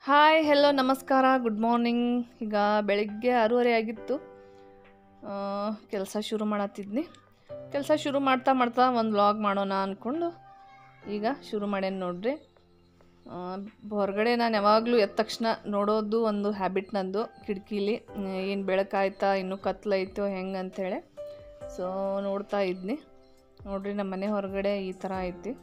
hi hello ನಮಸ್ಕಾರ good morning ಈಗ ಬೆಳಿಗ್ಗೆ ಆರೂವರೆ ಆಗಿತ್ತು ಕೆಲಸ ಶುರು ಮಾಡತ್ತಿದ್ನಿ ಕೆಲಸ ಶುರು ಮಾಡ್ತಾ ಮಾಡ್ತಾ ಒಂದು ವ್ಲಾಗ್ ಮಾಡೋಣ ಅಂದ್ಕೊಂಡು ಈಗ ಶುರು ಮಾಡೇನಿ ನೋಡ್ರಿ ಆ, ಹೊರಗಡೆ ನಾನು ಯಾವಾಗಲೂ ಎದ್ದ ತಕ್ಷಣ ನೋಡೋದು ಒಂದು ಹ್ಯಾಬಿಟ್ ನಂದು ಕಿಟಕಿಲಿ ಏನು ಬೆಳಕಾಯ್ತಾ ಇನ್ನೂ ಕತ್ಲೈತೋ ಹೆಂಗೆ ಅಂಥೇಳಿ ಸೊ ನೋಡ್ತಾ ಇದ್ನಿ ನೋಡ್ರಿ ನಮ್ಮ ಮನೆ ಹೊರಗಡೆ ಈ ಥರ ಐತಿ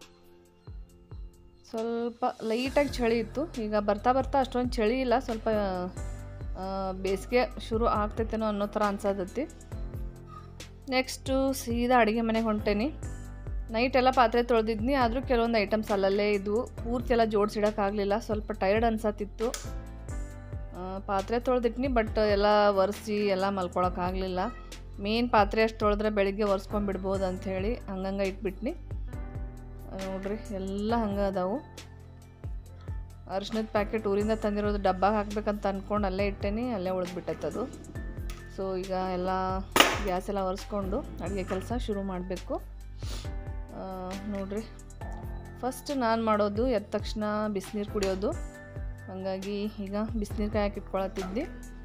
ಸ್ವಲ್ಪ ಲೈಟಾಗಿ ಚಳಿ ಇತ್ತು ಈಗ ಬರ್ತಾ ಬರ್ತಾ ಅಷ್ಟೊಂದು ಚಳಿ ಇಲ್ಲ ಸ್ವಲ್ಪ ಆ, ಬೇಸಿಗೆ ಶುರು ಆಗ್ತೈತೇನೋ ಅನ್ನೋ ಥರ ಅನ್ಸತೈತಿ ನೆಕ್ಸ್ಟು ಸೀದಾ ಅಡುಗೆ ಮನೆಗೆ ಹೊಂಟೇನಿ ನೈಟ್ ಎಲ್ಲ ಪಾತ್ರೆ ತೊಳೆದಿದ್ನಿ ಆದರೂ ಕೆಲವೊಂದು ಐಟಮ್ಸ್ ಅಲ್ಲಲ್ಲೇ ಇದ್ವು ಪೂರ್ತಿ ಎಲ್ಲ ಜೋಡಿಸಿಡೋಕ್ಕಾಗಲಿಲ್ಲ ಸ್ವಲ್ಪ ಟೈರ್ಡ್ ಅನ್ಸತ್ತಿತ್ತು ಆ, ಪಾತ್ರೆ ತೊಳೆದಿಟ್ನಿ ಬಟ್ ಎಲ್ಲ ಒರೆಸಿ ಎಲ್ಲ ಮಲ್ಕೊಳಕ್ಕಾಗಲಿಲ್ಲ ಮೇನ್ ಪಾತ್ರೆ ಅಷ್ಟು ತೊಳೆದ್ರೆ ಬೆಳಿಗ್ಗೆ ಒರೆಸ್ಕೊಂಡ್ಬಿಡ್ಬೋದು ಅಂಥೇಳಿ ಹಂಗಂಗೆ ಇಟ್ಬಿಟ್ನಿ ನೋಡ್ರಿ ಎಲ್ಲ ಹಂಗೆ ಅದಾವು ಅರಿಶಿನದ ಪ್ಯಾಕೆಟ್ ಊರಿಂದ ತಂದಿರೋದು ಡಬ್ಬಾಗೆ ಹಾಕ್ಬೇಕಂತ ಅಂದ್ಕೊಂಡು ಅಲ್ಲೇ ಇಟ್ಟೇನಿ ಅಲ್ಲೇ ಉಳಿದ್ಬಿಟ್ಟೈತದು ಸೊ ಈಗ ಎಲ್ಲ ಗ್ಯಾಸ್ ಎಲ್ಲ ಒರೆಸ್ಕೊಂಡು ಅಡುಗೆ ಕೆಲಸ ಶುರು ಮಾಡಬೇಕು ನೋಡ್ರಿ ಫಸ್ಟ್ ನಾನು ಮಾಡೋದು ಎದ್ದ ತಕ್ಷಣ ಬಿಸಿನೀರು ಕುಡಿಯೋದು ಹಾಗಾಗಿ ಈಗ ಬಿಸಿನೀರು ಕಾಯಕ್ಕೆ ಇಟ್ಕೊಳತ್ತಿದ್ದೆ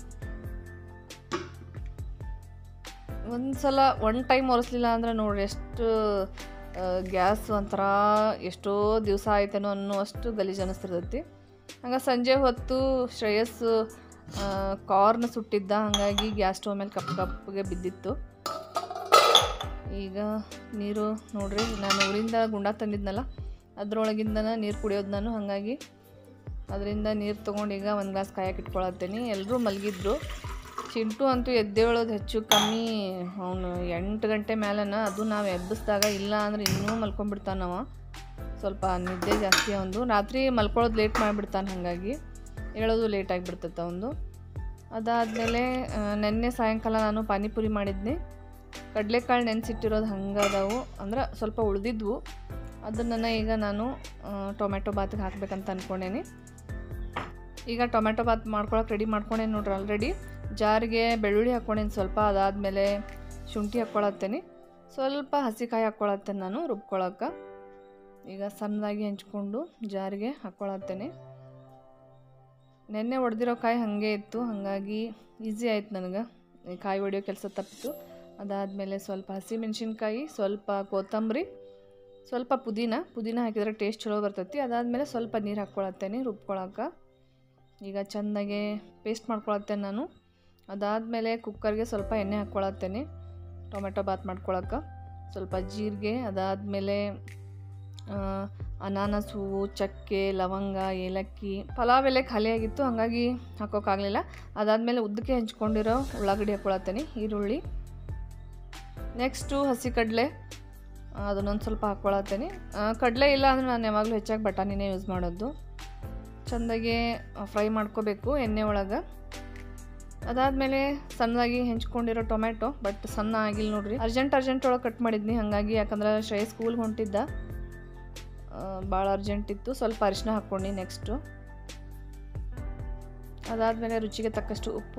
ಒಂದು ಸಲ ಒನ್ ಟೈಮ್ ಒರೆಸ್ಲಿಲ್ಲ ಅಂದ್ರೆ ನೋಡ್ರಿ ಎಷ್ಟು ಗ್ಯಾಸ್ ಒಂಥರ ಎಷ್ಟೋ ದಿವಸ ಆಯ್ತೇನೋ ಅನ್ನೋ ಅಷ್ಟು ಗಲೀಜು ಅನ್ನಿಸ್ತಿರ್ತೈತಿ ಹಂಗೆ ಸಂಜೆ ಹೊತ್ತು ಶ್ರೇಯಸ್ ಕಾರ್ನ್ ಸುಟ್ಟಿದ್ದ ಹಾಗಾಗಿ ಗ್ಯಾಸ್ ಸ್ಟವ್ ಮೇಲೆ ಕಪ್ಪು ಕಪ್ಪಗೆ ಬಿದ್ದಿತ್ತು ಈಗ ನೀರು ನೋಡ್ರಿ ನಾನು ಊರಿಂದ ಗುಂಡ ತಂದಿದ್ನಲ್ಲ ಅದರೊಳಗಿಂದನ ನೀರು ಕುಡಿಯೋದು ನಾನು ಹಾಗಾಗಿ ಅದರಿಂದ ನೀರು ತೊಗೊಂಡು ಈಗ ಒಂದು ಗ್ಲಾಸ್ ಕಾಯಕ್ಕೆ ಇಟ್ಕೊಳತ್ತೇನೆ ಎಲ್ಲರೂ ಮಲಗಿದ್ರು ಚಿಂಟು ಅಂತೂ ಎದ್ದೇಳೋದು ಹೆಚ್ಚು ಕಮ್ಮಿ ಅವನು ಎಂಟು ಗಂಟೆ ಮೇಲನ ಅದು ನಾವು ಎಬ್ಬಿಸಿದಾಗ ಇಲ್ಲ ಅಂದ್ರೆ ಇನ್ನೂ ಮಲ್ಕೊಂಡ್ಬಿಡ್ತಾನವ ಸ್ವಲ್ಪ ನಿದ್ದೆ ಜಾಸ್ತಿ ಅವನು ರಾತ್ರಿ ಮಲ್ಕೊಳ್ಳೋದು ಲೇಟ್ ಮಾಡಿಬಿಡ್ತಾನೆ ಹಾಗಾಗಿ ಹೇಳೋದು ಲೇಟ್ ಆಗಿಬಿಡ್ತೈತೆ ಅವನು ಅದಾದಮೇಲೆ ನೆನ್ನೆ ಸಾಯಂಕಾಲ ನಾನು ಪಾನಿಪುರಿ ಮಾಡಿದ್ನಿ ಕಡಲೆಕಾಳು ನೆನೆಸಿಟ್ಟಿರೋದು ಹಂಗೆ ಅದಾವು ಅಂದ್ರೆ ಸ್ವಲ್ಪ ಉಳಿದಿದ್ವು ಅದನ್ನು ಈಗ ನಾನು ಆ, ಟೊಮೆಟೊ ಬಾತಿಗೆ ಹಾಕ್ಬೇಕಂತ ಅಂದ್ಕೊಂಡೇನಿ ಈಗ ಟೊಮೆಟೊ ಬಾತ್ ಮಾಡ್ಕೊಳಕ್ಕೆ ರೆಡಿ ಮಾಡ್ಕೊಂಡೇನಿ ನೋಡ್ರಿ ಆಲ್ರೆಡಿ ಜಾರಿಗೆ ಬೆಳ್ಳುಳ್ಳಿ ಹಾಕ್ಕೊಂಡೇನಿ ಸ್ವಲ್ಪ ಅದಾದಮೇಲೆ ಶುಂಠಿ ಹಾಕ್ಕೊಳತ್ತೇನೆ ಸ್ವಲ್ಪ ಹಸಿಕಾಯಿ ಹಾಕ್ಕೊಳತ್ತೇನೆ ನಾನು ರುಬ್ಕೊಳಕ್ಕೆ ಈಗ ಸಣ್ಣದಾಗಿ ಹೆಂಚ್ಕೊಂಡು ಜಾರಿಗೆ ಹಾಕ್ಕೊಳತ್ತೇನೆ ನೆನ್ನೆ ಒಡೆದಿರೋ ಕಾಯಿ ಹಾಗೆ ಇತ್ತು ಹಾಗಾಗಿ ಈಸಿ ಆಯ್ತು ನನಗೆ ಈ ಕಾಯಿ ಹೊಡೆಯೋ ಕೆಲಸ ತಪ್ಪಿತು ಅದಾದಮೇಲೆ ಸ್ವಲ್ಪ ಹಸಿಮೆಣ್ಸಿನ್ಕಾಯಿ ಸ್ವಲ್ಪ ಕೊತ್ತಂಬರಿ ಸ್ವಲ್ಪ ಪುದೀನ ಪುದೀನ ಹಾಕಿದ್ರೆ ಟೇಸ್ಟ್ ಚಲೋ ಬರ್ತೈತಿ ಅದಾದಮೇಲೆ ಸ್ವಲ್ಪ ನೀರು ಹಾಕ್ಕೊಳತ್ತೇನೆ ರುಬ್ಕೊಳಕ್ಕೆ ಈಗ ಚೆಂದಾಗೆ ಪೇಸ್ಟ್ ಮಾಡ್ಕೊಳತ್ತೇನೆ ನಾನು ಅದಾದಮೇಲೆ ಕುಕ್ಕರ್ಗೆ ಸ್ವಲ್ಪ ಎಣ್ಣೆ ಹಾಕ್ಕೊಳತ್ತೇನೆ ಟೊಮೆಟೊ ಬಾತ್ ಮಾಡ್ಕೊಳಕ್ಕೆ ಸ್ವಲ್ಪ ಜೀರಿಗೆ ಅದಾದಮೇಲೆ ಅನಾನಸ್ ಹೂವು ಚಕ್ಕೆ ಲವಂಗ ಏಲಕ್ಕಿ ಪಲಾವ್ ಎಲೆ ಖಾಲಿಯಾಗಿತ್ತು ಹಾಗಾಗಿ ಹಾಕೋಕ್ಕಾಗಲಿಲ್ಲ ಅದಾದಮೇಲೆ ಉದ್ದಕ್ಕೆ ಹೆಂಚ್ಕೊಂಡಿರೋ ಉಳ್ಳಾಗಡ್ಡಿ ಹಾಕ್ಕೊಳತ್ತೇನೆ ಈರುಳ್ಳಿ ನೆಕ್ಸ್ಟು ಹಸಿ ಕಡಲೆ ಅದನ್ನೊಂದು ಸ್ವಲ್ಪ ಹಾಕ್ಕೊಳತ್ತೇನೆ ಕಡಲೆ ಇಲ್ಲ ಅಂದರೆ ನಾನು ಯಾವಾಗಲೂ ಹೆಚ್ಚಾಗಿ ಬಟಾಣಿನೇ ಯೂಸ್ ಮಾಡೋದು ಚೆಂದಾಗಿ ಫ್ರೈ ಮಾಡ್ಕೋಬೇಕು ಎಣ್ಣೆ ಒಳಗೆ ಅದಾದಮೇಲೆ ಸಣ್ಣದಾಗಿ ಹೆಂಚ್ಕೊಂಡಿರೋ ಟೊಮೆಟೊ ಬಟ್ ಸಣ್ಣ ಆಗಿಲ್ಲ ನೋಡ್ರಿ ಅರ್ಜೆಂಟ್ ಅರ್ಜೆಂಟ್ ಒಳಗೆ ಕಟ್ ಮಾಡಿದ್ನಿ ಹಾಗಾಗಿ ಯಾಕಂದ್ರೆ ಶ್ರೇಯ ಸ್ಕೂಲ್ಗೆ ಹೊಂಟಿದ್ದ ಭಾಳ ಅರ್ಜೆಂಟ್ ಇತ್ತು ಸ್ವಲ್ಪ ಅರಿಶಿನ ಹಾಕ್ಕೊಂಡು ನೆಕ್ಸ್ಟು ಅದಾದಮೇಲೆ ರುಚಿಗೆ ತಕ್ಕಷ್ಟು ಉಪ್ಪು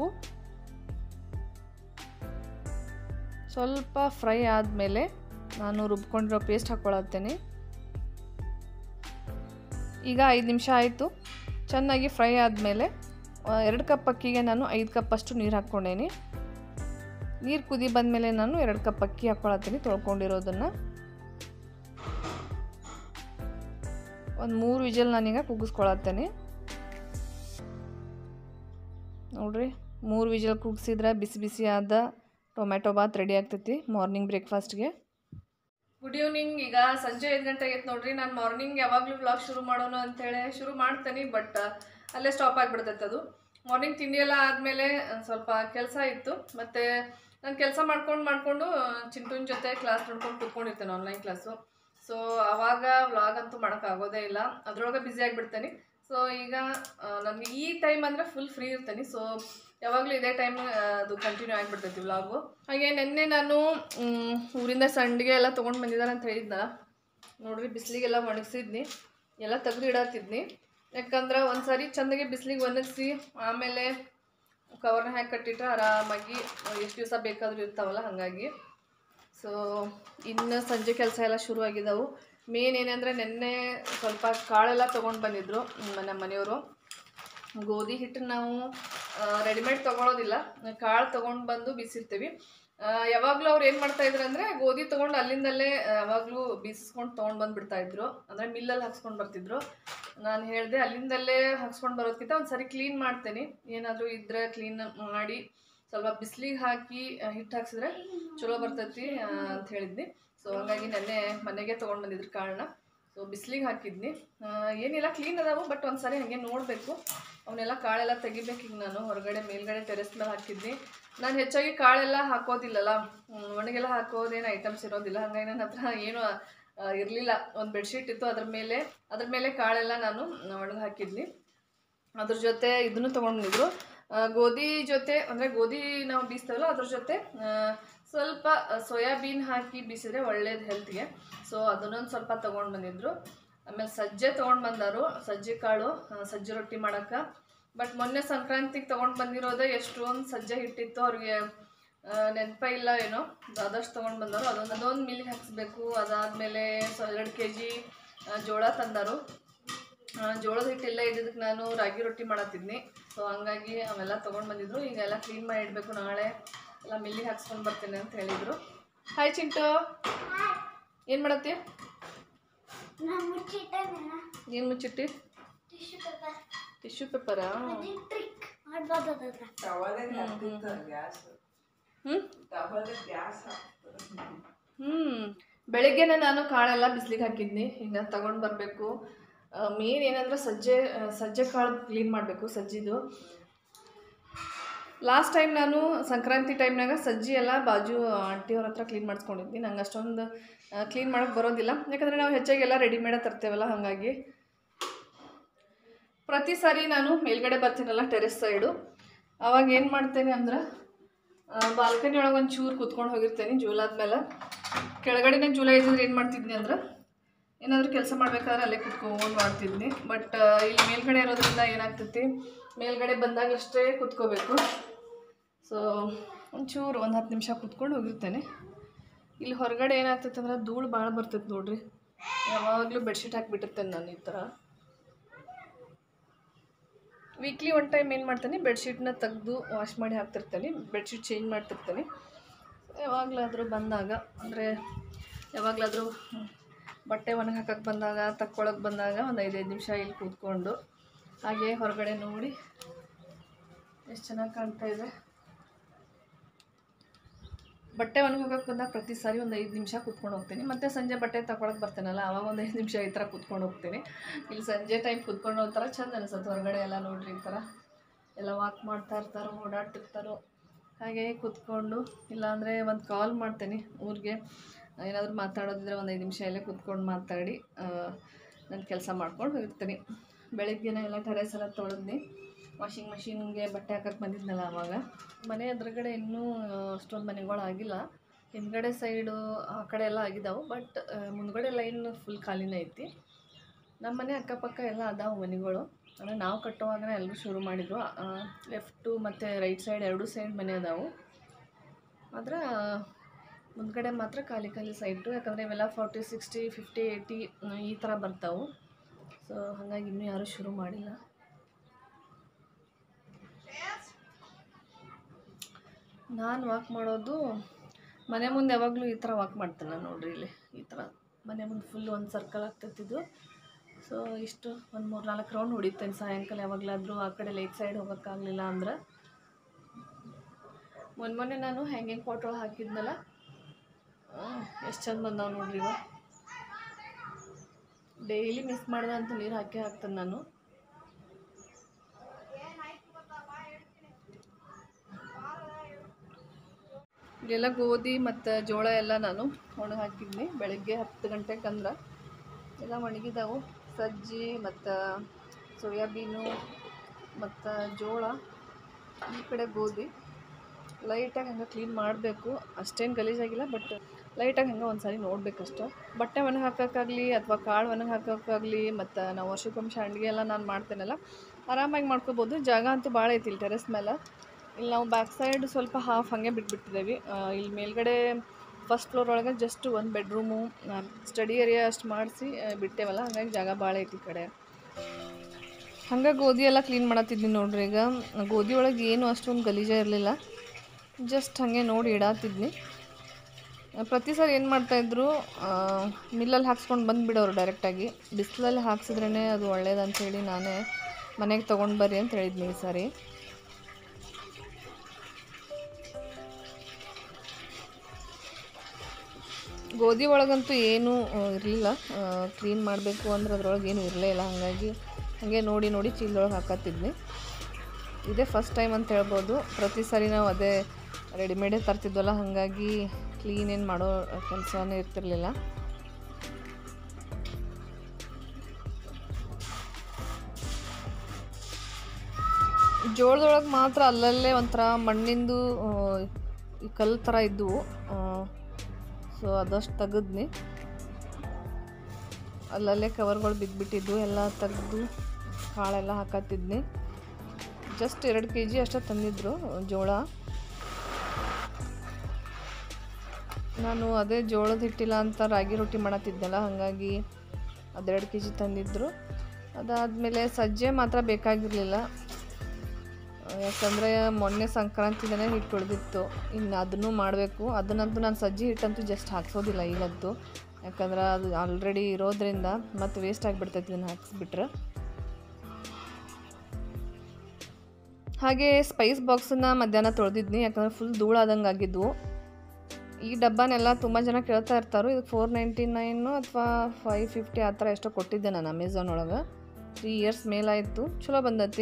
ಸ್ವಲ್ಪ ಫ್ರೈ ಆದಮೇಲೆ ನಾನು ರುಬ್ಕೊಂಡಿರೋ ಪೇಸ್ಟ್ ಹಾಕ್ಕೊಳತ್ತೇನೆ ಈಗ ಐದು ನಿಮಿಷ ಆಯಿತು ಚೆನ್ನಾಗಿ ಫ್ರೈ ಆದಮೇಲೆ ಎರಡು ಕಪ್ ಅಕ್ಕಿಗೆ ನಾನು ಐದು ಕಪ್ ಅಷ್ಟು ನೀರು ಹಾಕ್ಕೊಂಡೇನಿ ನೀರು ಕುದಿ ಬಂದಮೇಲೆ ನಾನು ಎರಡು ಕಪ್ ಅಕ್ಕಿ ಹಾಕ್ಕೊಳತ್ತೀನಿ ತೊಳ್ಕೊಂಡಿರೋದನ್ನು ಒಂದು ಮೂರು ವಿಜಲ್ ನಾನೀಗ ಕುಗ್ಗಿಸ್ಕೊಳತ್ತೇನೆ ನೋಡ್ರಿ ಮೂರು ವಿಜಲ್ ಕುಗ್ಸಿದ್ರೆ ಬಿಸಿ ಬಿಸಿ ಆದ ಟೊಮೆಟೊ ಬಾತ್ ರೆಡಿ ಆಗ್ತೈತಿ ಮಾರ್ನಿಂಗ್ ಬ್ರೇಕ್ಫಾಸ್ಟ್ಗೆ ಗುಡ್ ಈವ್ನಿಂಗ್ ಈಗ ಸಂಜೆ ಐದು ಗಂಟೆ ಆಗೈತೆ ನೋಡ್ರಿ ನಾನು ಮಾರ್ನಿಂಗ್ ಯಾವಾಗಲೂ ವ್ಲಾಗ್ ಶುರು ಮಾಡೋಣ ಅಂತೇಳಿ ಶುರು ಮಾಡ್ತೇನೆ ಬಟ್ ಅಲ್ಲೇ ಸ್ಟಾಪ್ ಆಗಿಬಿಡ್ತೈತೆ ಅದು ಮಾರ್ನಿಂಗ್ ತಿಂಡಿ ಎಲ್ಲ ಆದಮೇಲೆ ಸ್ವಲ್ಪ ಕೆಲಸ ಇತ್ತು ಮತ್ತು ನಾನು ಕೆಲಸ ಮಾಡ್ಕೊಂಡು ಮಾಡಿಕೊಂಡು ಚಿಂಟುನ ಜೊತೆ ಕ್ಲಾಸ್ ನೋಡ್ಕೊಂಡು ಕೂತ್ಕೊಂಡಿರ್ತೇನೆ ಆನ್ಲೈನ್ ಕ್ಲಾಸು ಸೊ ಆವಾಗ ವ್ಲಾಗ್ ಅಂತೂ ಮಾಡೋಕ್ಕಾಗೋದೇ ಇಲ್ಲ ಅದರೊಳಗೆ ಬ್ಯುಸಿ ಆಗಿಬಿಡ್ತೇನೆ ಸೊ ಈಗ ನನಗೆ ಈ ಟೈಮ್ ಅಂದರೆ ಫುಲ್ ಫ್ರೀ ಇರ್ತೇನೆ ಸೊ ಯಾವಾಗಲೂ ಇದೇ ಟೈಮ್ ಅದು ಕಂಟಿನ್ಯೂ ಆಗಿಬಿಡ್ತೈತಿ ವ್ಲಾಗು ಹಾಗೆ ನಿನ್ನೆ ನಾನು ಮ್, ಊರಿಂದ ಸಂಡಿಗೆ ಎಲ್ಲ ತೊಗೊಂಡು ಬಂದಿದ್ದಾರೆ ಅಂತ ಹೇಳಿದ್ನಲ್ಲ ನೋಡ್ರಿ ಬಿಸಿಲಿಗೆಲ್ಲ ಒಣಗಿಸಿದ್ನಿ ಎಲ್ಲ ತೆಗೆದು ಇಡತ್ತಿದ್ನಿ ಯಾಕಂದ್ರೆ ಒಂದು ಸಾರಿ ಚೆಂದಾಗಿ ಬಿಸಿಲಿಗೆ ಒಣಗಿಸಿ ಆಮೇಲೆ ಕವರ್ನ ಹಾಕಿ ಕಟ್ಟಿಟ್ರೆ ಆರಾಮಾಗಿ ಎಷ್ಟು ದಿವಸ ಬೇಕಾದರೂ ಇರ್ತಾವಲ್ಲ ಹಾಗಾಗಿ ಸೊ ಇನ್ನು ಸಂಜೆ ಕೆಲಸ ಎಲ್ಲ ಶುರುವಾಗಿದ್ದಾವು ಮೇನ್ ಏನಂದರೆ ನಿನ್ನೆ ಸ್ವಲ್ಪ ಕಾಳೆಲ್ಲ ತೊಗೊಂಡು ಬಂದಿದ್ದರು ನಮ್ಮ ಮನೆಯವರು ಗೋಧಿ ಹಿಟ್ಟು ನಾವು ರೆಡಿಮೇಡ್ ತೊಗೊಳೋದಿಲ್ಲ ಕಾಳು ತೊಗೊಂಡು ಬಂದು ಬೀಸಿರ್ತೀವಿ ಯಾವಾಗಲೂ ಅವ್ರು ಏನು ಮಾಡ್ತಾ ಇದ್ರು ಅಂದರೆ ಗೋಧಿ ತೊಗೊಂಡು ಅಲ್ಲಿಂದಲ್ಲೇ ಯಾವಾಗಲೂ ಬೀಸಿಸ್ಕೊಂಡು ತೊಗೊಂಡು ಬಂದುಬಿಡ್ತಾ ಇದ್ರು ಅಂದರೆ ಮಿಲ್ಲಲ್ಲಿ ಹಾಕ್ಸ್ಕೊಂಡು ಬರ್ತಿದ್ರು ನಾನು ಹೇಳಿದೆ ಅಲ್ಲಿಂದಲ್ಲೇ ಹಾಕ್ಸ್ಕೊಂಡು ಬರೋದಕ್ಕಿಂತ ಒಂದು ಸರಿ ಕ್ಲೀನ್ ಮಾಡ್ತೇನೆ ಏನಾದರೂ ಇದ್ರೆ ಕ್ಲೀನ್ ಮಾಡಿ ಸ್ವಲ್ಪ ಬಿಸಿಲಿಗೆ ಹಾಕಿ ಆ, ಹಿಟ್ಟು ಹಾಕ್ಸಿದ್ರೆ ಚಲೋ ಬರ್ತೈತಿ ಆ, ಅಂತ ಹೇಳಿದ್ನಿ ಸೊ ಹಂಗಾಗಿ ನೆನ್ನೆ ಮನೆಗೆ ತೊಗೊಂಡು ಬಂದಿದ್ರು ಕಾಳನ್ನ ಸೊ ಬಿಸಿಲಿಗೆ ಹಾಕಿದ್ನಿ ಆ, ಏನಿಲ್ಲ ಕ್ಲೀನ್ ಅದಾವು ಬಟ್ ಒಂದು ಸರಿ ಹಾಗೆ ನೋಡಬೇಕು ಅವನ್ನೆಲ್ಲ ಕಾಳೆಲ್ಲ ತೆಗಿಬೇಕು ಈಗ ನಾನು ಹೊರಗಡೆ ಮೇಲ್ಗಡೆ ಟೆರೆಸ್ ಮೇಲೆ ಹಾಕಿದ್ನಿ ನಾನು ಹೆಚ್ಚಾಗಿ ಕಾಳೆಲ್ಲ ಹಾಕೋದಿಲ್ಲಲ್ಲ ಹ್ಮ್, ಒಣಗೆಲ್ಲ ಹಾಕೋದೇನು ಐಟಮ್ಸ್ ಇರೋದಿಲ್ಲ ಹಾಗಾಗಿ ನನ್ನ ಹತ್ರ ಏನು ಇರಲಿಲ್ಲ ಒಂದು ಬೆಡ್ಶೀಟ್ ಇತ್ತು ಅದ್ರ ಮೇಲೆ ಅದ್ರ ಮೇಲೆ ಕಾಳೆಲ್ಲ ನಾನು ಒಣಗಿ ಹಾಕಿದ್ನಿ ಅದ್ರ ಜೊತೆ ಇದನ್ನು ತೊಗೊಂಡಿದ್ರು ಗೋಧಿ ಜೊತೆ ಅಂದರೆ ಗೋಧಿ ನಾವು ಬೀಸ್ತಾವಲ್ಲ ಅದ್ರ ಜೊತೆ ಆ, ಸ್ವಲ್ಪ ಸೋಯಾಬೀನ್ ಹಾಕಿ ಬೀಸಿದ್ರೆ ಒಳ್ಳೇದು ಹೆಲ್ತ್ಗೆ ಸೊ ಅದನ್ನೊಂದು ಸ್ವಲ್ಪ ತೊಗೊಂಡು ಬಂದಿದ್ರು ಆಮೇಲೆ ಸಜ್ಜೆ ತೊಗೊಂಡು ಬಂದರು ಸಜ್ಜೆ ಕಾಳು ಆ, ಸಜ್ಜೆ ರೊಟ್ಟಿ ಮಾಡೋಕ್ಕೆ ಬಟ್ ಮೊನ್ನೆ ಸಂಕ್ರಾಂತಿಗೆ ತೊಗೊಂಡು ಬಂದಿರೋದೇ ಎಷ್ಟೊಂದು ಸಜ್ಜೆ ಹಿಟ್ಟಿತ್ತು ಅವ್ರಿಗೆ ನೆನಪ ಇಲ್ಲ ಏನೋ ಆದಷ್ಟು ತೊಗೊಂಡು ಬಂದರು ಅದೊಂದು ಅದೊಂದು ಮಿಲ್ಗೆ ಹಾಕಿಸ್ಬೇಕು ಅದಾದಮೇಲೆ ಸೊ ಎರಡು ಕೆ ಜಿ ಜೋಳ ತಂದರು ಆ, ಜೋಳದ ಹಿಟ್ಟೆಲ್ಲ ಇದ್ದಿದ್ದಕ್ಕೆ ನಾನು ರಾಗಿ ರೊಟ್ಟಿ ಮಾಡತ್ತಿದ್ನಿ ಸೊ ಹಂಗಾಗಿ ಅವೆಲ್ಲ ತೊಗೊಂಡು ಬಂದಿದ್ರು ಈಗ ಎಲ್ಲ ಕ್ಲೀನ್ ಮಾಡಿ ಇಡಬೇಕು ನಾಳೆ ಎಲ್ಲ ಮಿಲ್ಲಿಗೆ ಹಾಕ್ಸ್ಕೊಂಡು ಬರ್ತೇನೆ ಅಂತ ಹೇಳಿದರು ಹಾಯ್ ಚಿಂಟು ಏನು ಮಾಡತ್ತಿ ನಾನು ಮುಚ್ಚಿಟ್ಟೇನ ಏನು ಮುಚ್ಚಿಟ್ಟಿ ಟಿಶ್ಯೂ ಪೇಪರ್ ಟಿಶ್ಯೂ ಪೇಪರಾ ಟ್ರಿಕ್ ಮಾಡ್ಬೋದು ಅದ್ರ ಹ್ಞೂ ಹ್ಞೂ ಬೆಳಿಗ್ಗೆನೆ ನಾನು ಕಾಳೆಲ್ಲ ಬಿಸಿಲಿಗೆ ಹಾಕಿದ್ನಿ ಈಗ ತಗೊಂಡು ಬರಬೇಕು ಮೇನ್ ಏನಂದ್ರೆ ಸಜ್ಜೆ ಆ, ಸಜ್ಜೆ ಕಾಳು ಕ್ಲೀನ್ ಮಾಡಬೇಕು ಸಜ್ಜಿದು ಲಾಸ್ಟ್ ಟೈಮ್ ನಾನು ಸಂಕ್ರಾಂತಿ ಟೈಮ್ನಾಗ ಸಜ್ಜಿ ಎಲ್ಲ ಬಾಜು ಆಂಟಿಯವ್ರ ಹತ್ರ ಕ್ಲೀನ್ ಮಾಡಿಸ್ಕೊಂಡಿದ್ನಿ ನಂಗೆ ಅಷ್ಟೊಂದು ಕ್ಲೀನ್ ಮಾಡೋಕ್ಕೆ ಬರೋದಿಲ್ಲ ಯಾಕಂದರೆ ನಾವು ಹೆಚ್ಚಾಗಿ ಎಲ್ಲ ರೆಡಿಮೇಡೇ ತರ್ತೇವಲ್ಲ ಹಾಗಾಗಿ ಪ್ರತಿ ಸಾರಿ ನಾನು ಮೇಲ್ಗಡೆ ಬರ್ತೀನಲ್ಲ ಟೆರೆಸ್ ಸೈಡು ಅವಾಗ ಏನು ಮಾಡ್ತೇನೆ ಅಂದ್ರೆ ಬಾಲ್ಕನಿ ಒಳಗೆ ಒಂದು ಚೂರು ಕುತ್ಕೊಂಡು ಹೋಗಿರ್ತೇನೆ ಜೂಲಾದ್ಮೇಲೆ ಕೆಳಗಡೆನೇ ಜೂಲ ಇದ್ದಿದ್ರೆ ಏನು ಮಾಡ್ತಿದ್ನಿ ಅಂದ್ರೆ ಏನಾದರೂ ಕೆಲಸ ಮಾಡ್ಬೇಕಾದ್ರೆ ಅಲ್ಲೇ ಕುತ್ಕೊಂಡು ಮಾಡ್ತಿದ್ನಿ ಬಟ್ ಇಲ್ಲಿ ಮೇಲ್ಗಡೆ ಇರೋದ್ರಿಂದ ಏನಾಗ್ತೈತಿ ಮೇಲ್ಗಡೆ ಬಂದಾಗಷ್ಟೇ ಕುತ್ಕೋಬೇಕು ಸೊ ಒಂಚೂರು ಒಂದು ಹತ್ತು ನಿಮಿಷ ಕುತ್ಕೊಂಡು ಹೋಗಿರ್ತೇನೆ ಇಲ್ಲಿ ಹೊರಗಡೆ ಏನಾಗ್ತೈತೆ ಅಂದ್ರೆ ಧೂಳು ಭಾಳ ಬರ್ತೈತೆ ನೋಡ್ರಿ ಯಾವಾಗಲೂ ಬೆಡ್ಶೀಟ್ ಹಾಕಿಬಿಟ್ಟಿರ್ತೇನೆ ನಾನು ಈ ಥರ ವೀಕ್ಲಿ ಒನ್ ಟೈಮ್ ಏನು ಮಾಡ್ತೇನೆ ಬೆಡ್ಶೀಟ್ನ ತೆಗೆದು ವಾಶ್ ಮಾಡಿ ಹಾಕ್ತಿರ್ತೇನೆ ಬೆಡ್ಶೀಟ್ ಚೇಂಜ್ ಮಾಡ್ತಿರ್ತೀನಿ ಯಾವಾಗಲಾದರೂ ಬಂದಾಗ ಅಂದರೆ ಯಾವಾಗಲಾದರೂ ಬಟ್ಟೆ ಒಣಗಿ ಹಾಕಕ್ಕೆ ಬಂದಾಗ ತಕ್ಕೊಳಕ್ಕೆ ಬಂದಾಗ ಒಂದು ಐದೈದು ನಿಮಿಷ ಇಲ್ಲಿ ಕೂತ್ಕೊಂಡು ಹಾಗೆ ಹೊರಗಡೆ ನೋಡಿ ಎಷ್ಟು ಚೆನ್ನಾಗಿ ಕಾಣ್ತಾ ಇದೆ ಬಟ್ಟೆ ಒಣಗಿ ಹೋಗಕ್ಕೆ ಬಂದಾಗ ಪ್ರತಿ ಸಾರಿ ಒಂದು ಐದು ನಿಮಿಷ ಕೂತ್ಕೊಂಡು ಹೋಗ್ತೀನಿ ಮತ್ತು ಸಂಜೆ ಬಟ್ಟೆ ತಗೊಳಕ್ಕೆ ಬರ್ತೇನಲ್ಲ ಆವಾಗ ಒಂದು ಐದು ನಿಮಿಷ ಈ ಥರ ಕೂತ್ಕೊಂಡು ಹೋಗ್ತೀನಿ ಇಲ್ಲಿ ಸಂಜೆ ಟೈಮ್ ಕೂತ್ಕೊಂಡು ಒಂಥರ ಚಂದ ಅನಿಸುತ್ತೆ ಹೊರಗಡೆ ಎಲ್ಲ ನೋಡ್ರಿ ಈ ಥರ ಎಲ್ಲ ವಾಕ್ ಮಾಡ್ತಾ ಇರ್ತಾರೋ ಓಡಾಡ್ತಿರ್ತಾರೋ ಹಾಗೆ ಕೂತ್ಕೊಂಡು ಇಲ್ಲಾಂದರೆ ಒಂದು ಕಾಲ್ ಮಾಡ್ತೇನೆ ಊರಿಗೆ ಏನಾದರೂ ಮಾತಾಡೋದಿದ್ರೆ ಒಂದು ಐದು ನಿಮಿಷ ಎಲ್ಲೇ ಕೂತ್ಕೊಂಡು ಮಾತಾಡಿ ನನ್ನ ಕೆಲಸ ಮಾಡ್ಕೊಂಡು ಹೋಗಿರ್ತೀನಿ ಬೆಳಗ್ಗೆನೇ ಎಲ್ಲ ಟೆರೆಸ್ ಎಲ್ಲ ತೊಳೆದ್ನಿ ವಾಷಿಂಗ್ ಮಷಿನ್ಗೆ ಬಟ್ಟೆ ಹಾಕಕ್ಕೆ ಬಂದಿದ್ನಲ್ಲ ಆವಾಗ ಮನೆ ಎದುರುಗಡೆ ಇನ್ನೂ ಅಷ್ಟೊಂದು ಮನೆಗಳು ಆಗಿಲ್ಲ ಹಿಂದ್ಗಡೆ ಸೈಡು ಆ ಕಡೆ ಎಲ್ಲ ಆಗಿದ್ದಾವೆ ಬಟ್ ಮುಂದ್ಗಡೆ ಲೈನ್ ಫುಲ್ ಖಾಲಿನೇ ಐತಿ ನಮ್ಮ ಮನೆ ಅಕ್ಕಪಕ್ಕ ಎಲ್ಲ ಅದಾವೆ ಮನೆಗಳು ಅಂದರೆ ನಾವು ಕಟ್ಟುವಾಗನೇ ಎಲ್ಲರೂ ಶುರು ಮಾಡಿದ್ರು ಲೆಫ್ಟು ಮತ್ತು ರೈಟ್ ಸೈಡ್ ಎರಡೂ ಸೈಡ್ ಮನೆ ಅದಾವು ಆದ್ರೆ ಮುಂದ್ಗಡೆ ಮಾತ್ರ ಖಾಲಿ ಖಾಲಿ ಸೈಟು ಯಾಕಂದರೆ ಇವೆಲ್ಲ ಫಾರ್ಟಿ ಸಿಕ್ಸ್ಟಿ ಫಿಫ್ಟಿ ಏಯ್ಟಿ ಈ ಥರ ಬರ್ತಾವೆ ಸೊ ಹಾಗಾಗಿ ಇನ್ನೂ ಯಾರೂ ಶುರು ಮಾಡಿಲ್ಲ ನಾನು ವಾಕ್ ಮಾಡೋದು ಮನೆ ಮುಂದೆ ಯಾವಾಗಲೂ ಈ ಥರ ವಾಕ್ ಮಾಡ್ತೇನೆ ನಾನು ನೋಡ್ರಿ ಇಲ್ಲಿ ಈ ಥರ ಮನೆ ಮುಂದೆ ಫುಲ್ ಒಂದು ಸರ್ಕಲ್ ಆಗ್ತೈತಿದ್ದು ಸೊ ಇಷ್ಟು ಒಂದು ಮೂರು ನಾಲ್ಕು ರೌಂಡ್ ಹೊಡಿತೇನೆ ಸಾಯಂಕಾಲ ಯಾವಾಗಲಾದರೂ ಆ ಕಡೆ ಲೇಟ್ ಸೈಡ್ ಹೋಗೋಕ್ಕಾಗಲಿಲ್ಲ ಅಂದ್ರೆ ಮೊನ್ನೆ ಮೊನ್ನೆ ನಾನು ಹ್ಯಾಂಗಿಂಗ್ ಪಾಟ್ ಒಳಗೆ ಹಾಕಿದ್ನಲ್ಲ ಎಷ್ಟು ಚಂದ ಬಂದಾವ ನೋಡ್ರಿ ಇವ ಡೈಲಿ ಮಿಸ್ ಮಾಡಿದಂಥ ನೀರು ಹಾಕಿ ಹಾಕ್ತೇನೆ ನಾನು ಇಲ್ಲೆಲ್ಲ ಗೋಧಿ ಮತ್ತು ಜೋಳ ಎಲ್ಲ ನಾನು ಒಣಗಿ ಹಾಕಿದ್ನಿ ಬೆಳಗ್ಗೆ ಹತ್ತು ಗಂಟೆಗೆ ಅಂದ್ರೆ ಎಲ್ಲ ಒಣಗಿದಾವು ಸಜ್ಜಿ ಮತ್ತು ಸೋಯಾಬೀನು ಮತ್ತು ಜೋಳ ಈ ಕಡೆ ಗೋಧಿ ಲೈಟಾಗಿ ಹಂಗೆ ಕ್ಲೀನ್ ಮಾಡಬೇಕು ಅಷ್ಟೇನು ಗಲೀಜಾಗಿಲ್ಲ ಬಟ್ ಲೈಟಾಗಿ ಹಂಗೆ ಒಂದು ಸಾರಿ ನೋಡಬೇಕಷ್ಟೆ ಬಟ್ಟೆ ಒಣಗಿ ಹಾಕೋಕ್ಕಾಗಲಿ ಅಥವಾ ಕಾಳು ಒಣಗಿ ಹಾಕೋಕ್ಕಾಗಲಿ ಮತ್ತು ನಾವು ವರ್ಷಕ್ಕೊಮ್ಮೆ ಅಡುಗೆ ಎಲ್ಲ ನಾನು ಮಾಡ್ತೇನಲ್ಲ ಆರಾಮಾಗಿ ಮಾಡ್ಕೋಬೋದು ಜಾಗ ಅಂತೂ ಭಾಳ ಐತಿ ಇಲ್ಲಿ ಟೆರೆಸ್ ಮೇಲೆ ಇಲ್ಲಿ ನಾವು ಬ್ಯಾಕ್ ಸೈಡ್ ಸ್ವಲ್ಪ ಹಾಫ್ ಹಾಗೆ ಬಿಟ್ಬಿಟ್ಟಿದ್ದೇವೆ ಇಲ್ಲಿ ಮೇಲ್ಗಡೆ ಫಸ್ಟ್ ಫ್ಲೋರ್ ಒಳಗೆ ಜಸ್ಟ್ ಒಂದು ಬೆಡ್ರೂಮು ಸ್ಟಡಿ ಏರಿಯಾ ಅಷ್ಟು ಮಾಡಿಸಿ ಬಿಟ್ಟೇವಲ್ಲ ಹಾಗಾಗಿ ಜಾಗ ಭಾಳ ಐತಿ ಈ ಕಡೆ ಹಂಗೆ ಗೋಧಿ ಎಲ್ಲ ಕ್ಲೀನ್ ಮಾಡತ್ತಿದ್ನಿ ನೋಡ್ರಿ ಈಗ ಗೋಧಿ ಒಳಗೆ ಏನು ಅಷ್ಟೊಂದು ಗಲೀಜ ಇರಲಿಲ್ಲ ಜಸ್ಟ್ ಹಾಗೆ ನೋಡಿ ಇಡಾತಿದ್ನಿ ಪ್ರತಿ ಸಲ ಏನು ಮಾಡ್ತಾಯಿದ್ರು ಮಿಲ್ಲಲ್ಲಿ ಹಾಕ್ಸ್ಕೊಂಡು ಬಂದುಬಿಡೋರು ಡೈರೆಕ್ಟಾಗಿ ಬಿಸಿಲಲ್ಲಿ ಹಾಕ್ಸಿದ್ರೇ ಅದು ಒಳ್ಳೇದಂಥೇಳಿ ನಾನೇ ಮನೆಗೆ ತೊಗೊಂಡು ಬರ್ರಿ ಅಂತ ಹೇಳಿದ್ನಿ ಈ ಸಾರಿ ಗೋಧಿ ಒಳಗಂತೂ ಏನೂ ಇರಲಿಲ್ಲ ಕ್ಲೀನ್ ಮಾಡಬೇಕು ಅಂದ್ರೆ ಅದ್ರೊಳಗೆ ಏನೂ ಇರಲೇ ಇಲ್ಲ ಹಾಗಾಗಿ ಹಾಗೆ ನೋಡಿ ನೋಡಿ ಚೀಲದೊಳಗೆ ಹಾಕತ್ತಿದ್ನಿ ಇದೇ ಫಸ್ಟ್ ಟೈಮ್ ಅಂತ ಹೇಳ್ಬೋದು ಪ್ರತಿ ಸಾರಿ ನಾವು ಅದೇ ರೆಡಿಮೇಡೇ ತರ್ತಿದ್ವಲ್ಲ ಹಾಗಾಗಿ ಕ್ಲೀನ್ ಏನು ಮಾಡೋ ಕೆಲಸನೇ ಇರ್ತಿರ್ಲಿಲ್ಲ ಜೋಳದೊಳಗೆ ಮಾತ್ರ ಅಲ್ಲಲ್ಲೇ ಒಂಥರ ಮಣ್ಣಿಂದು ಆ, ಈ ಕಲ್ಲು ಥರ ಇದ್ದವು ಸೊ ಅದಷ್ಟು ತೆಗೆದ್ನಿ ಅಲ್ಲಲ್ಲೇ ಕವರ್ಗಳು ಬಿದ್ದುಬಿಟ್ಟಿದ್ವು ಎಲ್ಲ ತೆಗೆದು ಕಾಳೆಲ್ಲ ಹಾಕತ್ತಿದ್ನಿ ಜಸ್ಟ್ ಎರಡು ಕೆ ಜಿ ಅಷ್ಟೇ ತಂದಿದ್ರು ಜೋಳ ನಾನು ಅದೇ ಜೋಳದ ಹಿಟ್ಟಿಲ್ಲ ಅಂತ ರಾಗಿ ರೊಟ್ಟಿ ಮಾಡತ್ತಿದ್ದೆಲ್ಲ ಹಾಗಾಗಿ ಅದೆರಡು ಕೆ ಜಿ ತಂದಿದ್ರು ಅದಾದಮೇಲೆ ಸಜ್ಜೆ ಮಾತ್ರ ಬೇಕಾಗಿರಲಿಲ್ಲ ಯಾಕಂದರೆ ಮೊನ್ನೆ ಸಂಕ್ರಾಂತಿ ದಿನ ಹಿಟ್ಟು ಉಳಿದಿತ್ತು ಇನ್ನು ಅದನ್ನು ಮಾಡಬೇಕು ಅದನ್ನಂತೂ ನಾನು ಸಜ್ಜಿ ಹಿಟ್ಟಂತೂ ಜಸ್ಟ್ ಹಾಕ್ಸೋದಿಲ್ಲ ಈಗಂತೂ ಯಾಕಂದ್ರೆ ಅದು ಆಲ್ರೆಡಿ ಇರೋದ್ರಿಂದ ಮತ್ತೆ ವೇಸ್ಟ್ ಆಗಿಬಿಡ್ತೈತಿ ಇದನ್ನು ಹಾಕ್ಸ್ಬಿಟ್ರೆ ಹಾಗೆ ಸ್ಪೈಸ್ ಬಾಕ್ಸನ್ನ ಮಧ್ಯಾಹ್ನ ತೊಳೆದಿದ್ನಿ ಯಾಕಂದ್ರೆ ಫುಲ್ ಧೂಳಾದಂಗೆ ಆಗಿದ್ವು ಈ ಡಬ್ಬನೆಲ್ಲ ತುಂಬ ಜನ ಕೇಳ್ತಾ ಇರ್ತಾರೆ ಇದು ಫೋರ್ ನೈಂಟಿ ನೈನು ಅಥವಾ ಫೈವ್ ಫಿಫ್ಟಿ ಆ ಥರ ಎಷ್ಟೋ ಕೊಟ್ಟಿದ್ದೆ ನಾನು ಅಮೆಝಾನ್ ಒಳಗೆ ತ್ರೀ ಇಯರ್ಸ್ ಮೇಲಾಯಿತು ಚಲೋ ಬಂದೈತಿ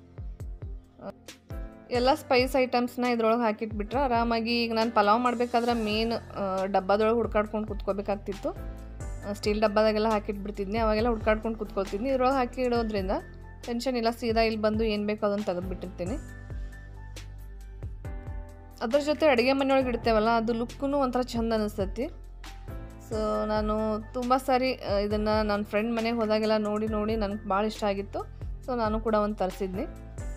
ಎಲ್ಲ ಸ್ಪೈಸ್ ಐಟಮ್ಸ್ನ ಇದ್ರೊಳಗೆ ಹಾಕಿಟ್ಬಿಟ್ರೆ ಆರಾಮಾಗಿ ಈಗ ನಾನು ಪಲಾವ್ ಮಾಡಬೇಕಾದ್ರೆ ಮೇನ್ ಡಬ್ಬದೊಳಗೆ ಹುಡ್ಕಾಡ್ಕೊಂಡು ಕುತ್ಕೋಬೇಕಾಗ್ತಿತ್ತು ಸ್ಟೀಲ್ ಡಬ್ಬದಾಗೆಲ್ಲ ಹಾಕಿಟ್ಬಿಡ್ತಿದ್ನಿ ಅವಾಗೆಲ್ಲ ಹುಡ್ಕಾಡ್ಕೊಂಡು ಕುತ್ಕೊಳ್ತಿದ್ನಿ ಇದ್ರೊಳಗೆ ಹಾಕಿ ಇಡೋದ್ರಿಂದ ಟೆನ್ಷನ್ ಇಲ್ಲ ಸೀದಾ ಇಲ್ಲಿ ಬಂದು ಏನು ಬೇಕೋ ಅದನ್ನು ತೆಗೆದುಬಿಟ್ಟಿರ್ತೀನಿ ಅದ್ರ ಜೊತೆ ಅಡುಗೆ ಮನೆಯೊಳಗೆ ಇಡ್ತೇವಲ್ಲ ಅದು ಲುಕ್ಕೂ ಒಂಥರ ಚಂದ ಅನಿಸ್ತೈತಿ ಸೊ ನಾನು ತುಂಬ ಸಾರಿ ಇದನ್ನು ನನ್ನ ಫ್ರೆಂಡ್ ಮನೆಗೆ ಹೋದಾಗೆಲ್ಲ ನೋಡಿ ನೋಡಿ ನನಗೆ ಭಾಳ ಇಷ್ಟ ಆಗಿತ್ತು ಸೊ ನಾನು ಕೂಡ ಒಂದು ತರಿಸಿದ್ನಿ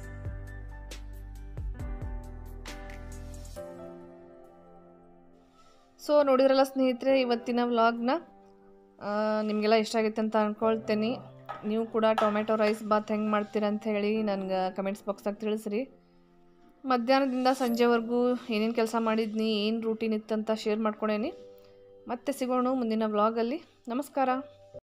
ಸೊ ನೋಡಿದ್ರಲ್ಲ ಸ್ನೇಹಿತರೆ ಇವತ್ತಿನ ವ್ಲಾಗ್ನ ನಿಮಗೆಲ್ಲ ಇಷ್ಟ ಆಗೈತೆ ಅಂತ ಅಂದ್ಕೊಳ್ತೇನೆ ನೀವು ಕೂಡ ಟೊಮೆಟೊ ರೈಸ್ ಬಾತ್ ಹೆಂಗೆ ಮಾಡ್ತೀರ ಅಂತ ಹೇಳಿ ನನಗೆ ಕಮೆಂಟ್ಸ್ ಬಾಕ್ಸಾಗ ತಿಳಿಸ್ರಿ ಮಧ್ಯಾಹ್ನದಿಂದ ಸಂಜೆವರೆಗೂ ಏನೇನು ಕೆಲಸ ಮಾಡಿದ್ನಿ ಏನು ರೂಟೀನ್ ಇತ್ತಂತ ಶೇರ್ ಮಾಡ್ಕೊಂಡೇನಿ ಮತ್ತೆ ಸಿಗೋಣ ಮುಂದಿನ ವ್ಲಾಗಲ್ಲಿ ನಮಸ್ಕಾರ